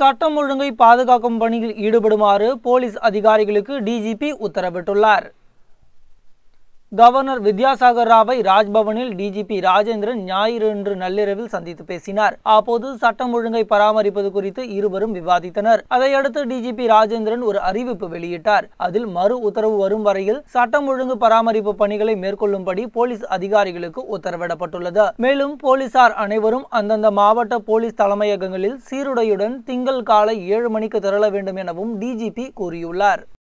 சட்டம் ஒழுங்கை பாதுகாக்கும் பணியில் ஈடுபடுமாறு போலீஸ் அதிகாரிகளுக்கு டிஜிபி உத்தரவிட்டுள்ளார் கவர்னர் வித்யாசாகர் ராவை ராஜ்பவனில் டிஜிபி ராஜேந்திரன் ஞாயிறன்று நள்ளிரவில் சந்தித்து பேசினார் அப்போது சட்டம் ஒழுங்கை பராமரிப்பது குறித்து இருவரும் விவாதித்தனர் அதையடுத்து டிஜிபி ராஜேந்திரன் ஒரு அறிவிப்பு வெளியிட்டார் அதில் மறு உத்தரவு வரும் வரையில் சட்டம் ஒழுங்கு பராமரிப்பு பணிகளை மேற்கொள்ளும்படி போலீஸ் அதிகாரிகளுக்கு உத்தரவிடப்பட்டுள்ளது மேலும் போலீசார் அனைவரும் அந்தந்த மாவட்ட போலீஸ் தலைமையகங்களில் சீருடையுடன் திங்கள் காலை ஏழு மணிக்கு திரள வேண்டும் எனவும் டிஜிபி கூறியுள்ளார்